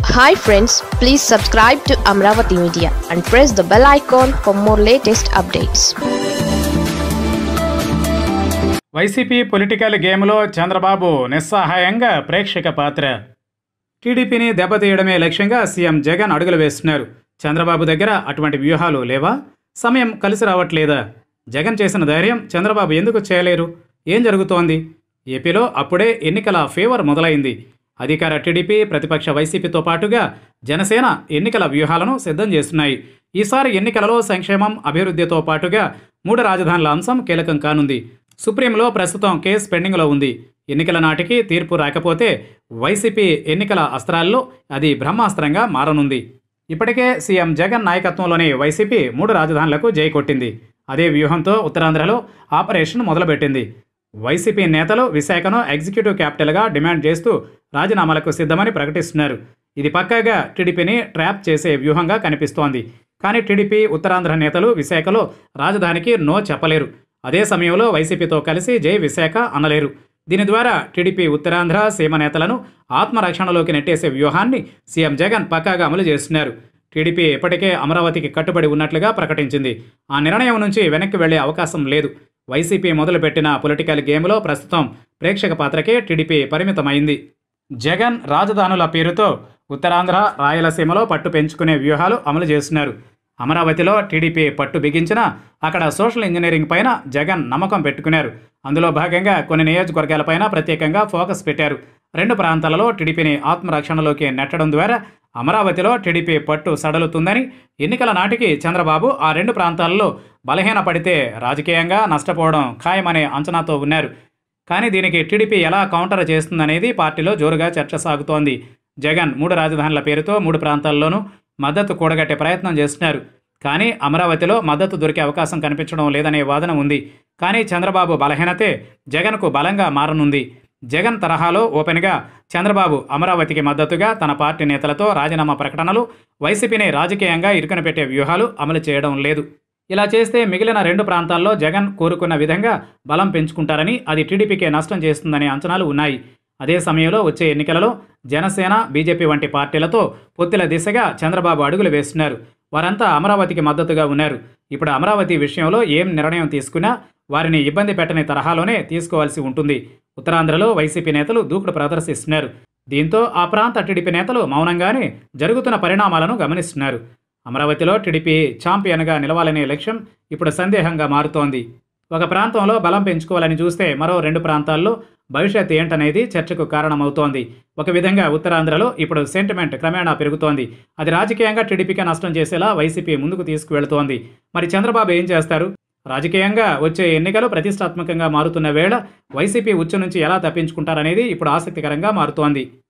hi friends please subscribe to Amaravati media and press the bell icon for more latest updates YCP political గేమ్లో చంద్రబాబు నిస్సహాయంగా ప్రేక్షక పాత్ర టీడీపీని దెబ్బతీయడమే లక్ష్యంగా సీఎం జగన్ అడుగులు వేస్తున్నారు చంద్రబాబు దగ్గర అటువంటి వ్యూహాలు లేవా సమయం కలిసి రావట్లేదా జగన్ చేసిన ధైర్యం చంద్రబాబు ఎందుకు చేయలేరు ఏం జరుగుతోంది ఏపీలో అప్పుడే ఎన్నికల ఫీవర్ మొదలైంది అధికార టీడీపీ ప్రతిపక్ష వైసీపీతో పాటుగా జనసేన ఎన్నికల వ్యూహాలను సిద్ధం చేస్తున్నాయి ఈసారి ఎన్నికలలో సంక్షేమం అభివృద్ధితో పాటుగా మూడు రాజధానుల అంశం కీలకం కానుంది సుప్రీంలో ప్రస్తుతం కేసు పెండింగ్లో ఉంది ఎన్నికల నాటికి తీర్పు రాకపోతే వైసీపీ ఎన్నికల అస్త్రాల్లో అది బ్రహ్మాస్త్రంగా మారనుంది ఇప్పటికే సీఎం జగన్ నాయకత్వంలోని వైసీపీ మూడు రాజధానులకు జై కొట్టింది అదే వ్యూహంతో ఉత్తరాంధ్రలో ఆపరేషన్ మొదలుపెట్టింది వైసీపీ నేతలు విశాఖను ఎగ్జిక్యూటివ్ క్యాపిటల్గా డిమాండ్ చేస్తూ రాజీనామాలకు సిద్ధమని ప్రకటిస్తున్నారు ఇది పక్కాగా టీడీపీని ట్రాప్ చేసే వ్యూహంగా కనిపిస్తోంది కానీ టీడీపీ ఉత్తరాంధ్ర నేతలు విశాఖలో రాజధానికి నో చెప్పలేరు అదే సమయంలో వైసీపీతో కలిసి జై విశాఖ అనలేరు దీని ద్వారా టీడీపీ ఉత్తరాంధ్ర సీమ నేతలను ఆత్మరక్షణలోకి నెట్టేసే వ్యూహాన్ని సీఎం జగన్ పక్కాగా అమలు చేస్తున్నారు టీడీపీ ఇప్పటికే అమరావతికి కట్టుబడి ఉన్నట్లుగా ప్రకటించింది ఆ నిర్ణయం నుంచి వెనక్కి వెళ్లే అవకాశం లేదు వైసీపీ మొదలుపెట్టిన పొలిటికల్ గేమ్లో ప్రస్తుతం ప్రేక్షక పాత్రకే టీడీపీ పరిమితమైంది జగన్ రాజధానుల పేరుతో ఉత్తరాంధ్ర రాయలసీమలో పట్టు పెంచుకునే వ్యూహాలు అమలు చేస్తున్నారు అమరావతిలో టీడీపీ పట్టు బిగించినా అక్కడ సోషల్ ఇంజనీరింగ్ పైన జగన్ నమ్మకం పెట్టుకున్నారు అందులో భాగంగా కొన్ని నియోజకవర్గాలపైన ప్రత్యేకంగా ఫోకస్ పెట్టారు రెండు ప్రాంతాలలో టీడీపీని ఆత్మరక్షణలోకి నెట్టడం ద్వారా అమరావతిలో టీడీపీ పట్టు సడలుతుందని ఎన్నికల నాటికి చంద్రబాబు ఆ రెండు ప్రాంతాలలో బలహీనపడితే రాజకీయంగా నష్టపోవడం ఖాయమనే అంచనాతో ఉన్నారు కానీ దీనికి టీడీపీ ఎలా కౌంటర్ చేస్తుందనేది పార్టీలో జోరుగా చర్చ సాగుతోంది జగన్ మూడు రాజధానుల పేరుతో మూడు ప్రాంతాల్లోనూ మద్దతు కూడగట్టే ప్రయత్నం చేస్తున్నారు కానీ అమరావతిలో మద్దతు దొరికే అవకాశం కనిపించడం లేదనే వాదన ఉంది కానీ చంద్రబాబు బలహీనతే జగన్కు బలంగా మారనుంది జగన్ తరహాలో ఓపెన్గా చంద్రబాబు అమరావతికి మద్దతుగా తన పార్టీ నేతలతో రాజీనామా ప్రకటనలు వైసీపీని రాజకీయంగా ఇరుకున పెట్టే వ్యూహాలు అమలు చేయడం లేదు ఇలా చేస్తే మిగిలిన రెండు ప్రాంతాల్లో జగన్ కోరుకున్న విధంగా బలం పెంచుకుంటారని అది టీడీపీకే నష్టం చేస్తుందనే అంచనాలు ఉన్నాయి అదే సమయంలో వచ్చే ఎన్నికలలో జనసేన బీజేపీ వంటి పార్టీలతో పొత్తుల దిశగా చంద్రబాబు అడుగులు వేస్తున్నారు వారంతా అమరావతికి మద్దతుగా ఉన్నారు ఇప్పుడు అమరావతి విషయంలో ఏం నిర్ణయం తీసుకున్నా వారిని ఇబ్బంది పెట్టని తరహాలోనే తీసుకోవాల్సి ఉంటుంది ఉత్తరాంధ్రలో వైసీపీ నేతలు దూకుడు ప్రదర్శిస్తున్నారు దీంతో ఆ ప్రాంత టీడీపీ నేతలు మౌనంగానే జరుగుతున్న పరిణామాలను గమనిస్తున్నారు అమరావతిలో టీడీపీ ఛాంపియన్గా నిలవాలనే లక్ష్యం ఇప్పుడు సందేహంగా మారుతోంది ఒక ప్రాంతంలో బలం పెంచుకోవాలని చూస్తే మరో రెండు ప్రాంతాల్లో భవిష్యత్ ఏంటనేది చర్చకు కారణమవుతోంది ఒక విధంగా ఉత్తరాంధ్రలో ఇప్పుడు సెంటిమెంట్ క్రమేణా పెరుగుతోంది అది రాజకీయంగా టీడీపీకి నష్టం చేసేలా వైసీపీ ముందుకు తీసుకువెళుతోంది మరి చంద్రబాబు ఏం చేస్తారు రాజకీయంగా వచ్చే ఎన్నికలు ప్రతిష్టాత్మకంగా మారుతున్న వేళ వైసీపీ ఉచ్చు నుంచి ఎలా తప్పించుకుంటారనేది ఇప్పుడు ఆసక్తికరంగా మారుతోంది